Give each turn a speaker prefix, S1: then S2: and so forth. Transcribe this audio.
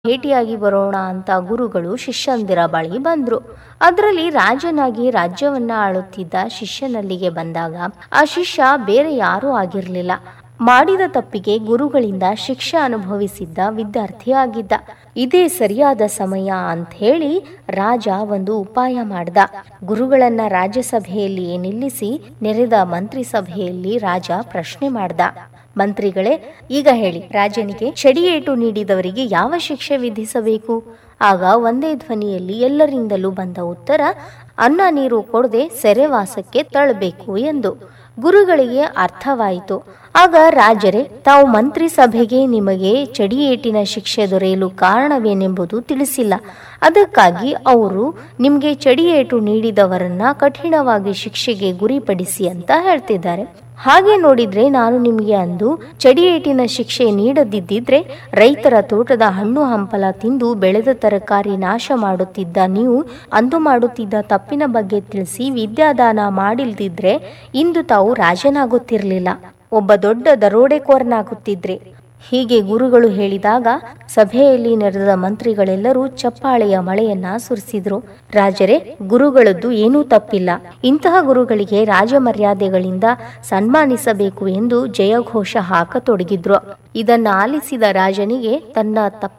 S1: ಭೇಟಿಯಾಗಿ ಬರೋಣ ಅಂತ ಗುರುಗಳು ಶಿಷ್ಯಂದಿರ ಬಳಿ ಬಂದ್ರು ಅದರಲ್ಲಿ ರಾಜನಾಗಿ ರಾಜ್ಯವನ್ನ ಆಳುತ್ತಿದ್ದ ಶಿಷ್ಯನಲ್ಲಿಗೆ ಬಂದಾಗ ಆ ಶಿಷ್ಯ ಬೇರೆ ಯಾರೂ ಆಗಿರಲಿಲ್ಲ ಮಾಡಿದ ತಪ್ಪಿಗೆ ಗುರುಗಳಿಂದ ಶಿಕ್ಷೆ ಅನುಭವಿಸಿದ್ದ ವಿದ್ಯಾರ್ಥಿ ಆಗಿದ್ದ ಇದೇ ಸರಿಯಾದ ಸಮಯ ಅಂತ ಹೇಳಿ ರಾಜ ಒಂದು ಉಪಾಯ ಮಾಡ್ದ ಗುರುಗಳನ್ನ ರಾಜ್ಯಸಭೆಯಲ್ಲಿ ನಿಲ್ಲಿಸಿ ನೆರೆದ ಮಂತ್ರಿ ಸಭೆಯಲ್ಲಿ ರಾಜ ಪ್ರಶ್ನೆ ಮಾಡ್ದ ಮಂತ್ರಿಗಳೇ ಈಗ ಹೇಳಿ ರಾಜನಿಗೆ ಚಡಿಯೇಟು ನೀಡಿದವರಿಗೆ ಯಾವ ಶಿಕ್ಷೆ ವಿಧಿಸಬೇಕು ಆಗ ಒಂದೇ ಧ್ವನಿಯಲ್ಲಿ ಎಲ್ಲರಿಂದಲೂ ಬಂದ ಉತ್ತರ ಅನ್ನ ನೀರು ಕೊಡದೆ ಸೆರೆವಾಸಕ್ಕೆ ತಳ್ಳಬೇಕು ಎಂದು ಗುರುಗಳಿಗೆ ಅರ್ಥವಾಯಿತು ಆಗ ರಾಜರೇ ತಾವು ಮಂತ್ರಿ ಸಭೆಗೆ ನಿಮಗೆ ಚಡಿಯೇಟಿನ ಶಿಕ್ಷೆ ದೊರೆಯಲು ಕಾರಣವೇನೆಂಬುದು ತಿಳಿಸಿಲ್ಲ ಅದಕ್ಕಾಗಿ ಅವರು ನಿಮಗೆ ಚಡಿಯೇಟು ನೀಡಿದವರನ್ನ ಕಠಿಣವಾಗಿ ಶಿಕ್ಷೆಗೆ ಗುರಿಪಡಿಸಿ ಅಂತ ಹೇಳ್ತಿದ್ದಾರೆ ಹಾಗೆ ನೋಡಿದ್ರೆ ನಾನು ನಿಮಗೆ ಅಂದು ಚಡಿಯೇಟಿನ ಶಿಕ್ಷೆ ನೀಡದಿದ್ದಿದ್ರೆ ರೈತರ ತೋಟದ ಹಣ್ಣು ಹಂಪಲ ತಿಂದು ಬೆಳೆದ ತರಕಾರಿ ನಾಶ ಮಾಡುತ್ತಿದ್ದ ನೀವು ಅಂದು ಮಾಡುತ್ತಿದ್ದ ತಪ್ಪಿನ ಬಗ್ಗೆ ತಿಳಿಸಿ ವಿದ್ಯಾದಾನ ಮಾಡಿಲ್ದಿದ್ರೆ ಇಂದು ತಾವು ರಾಜನಾಗುತ್ತಿರಲಿಲ್ಲ ಒಬ್ಬ ದೊಡ್ಡ ದರೋಡೆಕೋರನಾಗುತ್ತಿದ್ರೆ ಹೀಗೆ ಗುರುಗಳು ಹೇಳಿದಾಗ ಸಭೆಯಲ್ಲಿ ನೆರೆದ ಮಂತ್ರಿಗಳೆಲ್ಲರೂ ಚಪ್ಪಾಳೆಯ ಮಳೆಯನ್ನ ಸುರಿಸಿದ್ರು ರಾಜರೇ ಗುರುಗಳದ್ದು ಏನೂ ತಪ್ಪಿಲ್ಲ ಇಂತಹ ಗುರುಗಳಿಗೆ ರಾಜ ಮರ್ಯಾದೆಗಳಿಂದ ಸನ್ಮಾನಿಸಬೇಕು ಎಂದು ಜಯಘೋಷ ಹಾಕತೊಡಗಿದ್ರು ಇದನ್ನ ಆಲಿಸಿದ ರಾಜನಿಗೆ ತನ್ನ ತಪ್ಪ